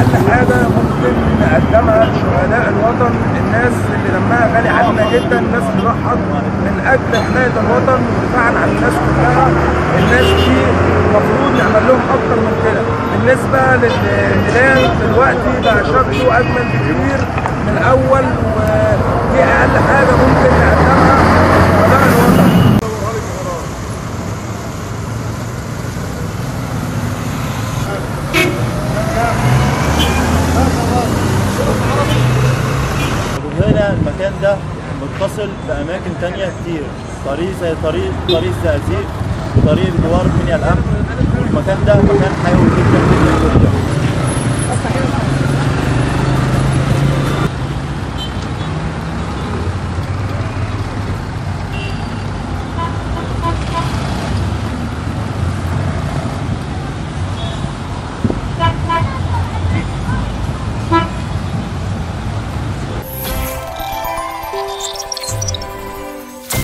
اقل حاجه ممكن نقدمها لشهداء الوطن الناس اللي دمها غالي علينا جدا الناس اللي ضحت من اجل حمايه الوطن ودفاعا عن الناس كلها الناس دي المفروض نعمل لهم اكتر من كده بالنسبه للميدان دلوقتي بقى شكله اجمل بكتير من الاول ودي اقل حاجه ممكن نقدمها لشهداء الوطن هنا المكان ده متصل بأماكن تانية كتير طريق زي طريق طريق الزقازيق وطريق جوار منيا الأمن والمكان ده مكان حيوي جدا جدا جدا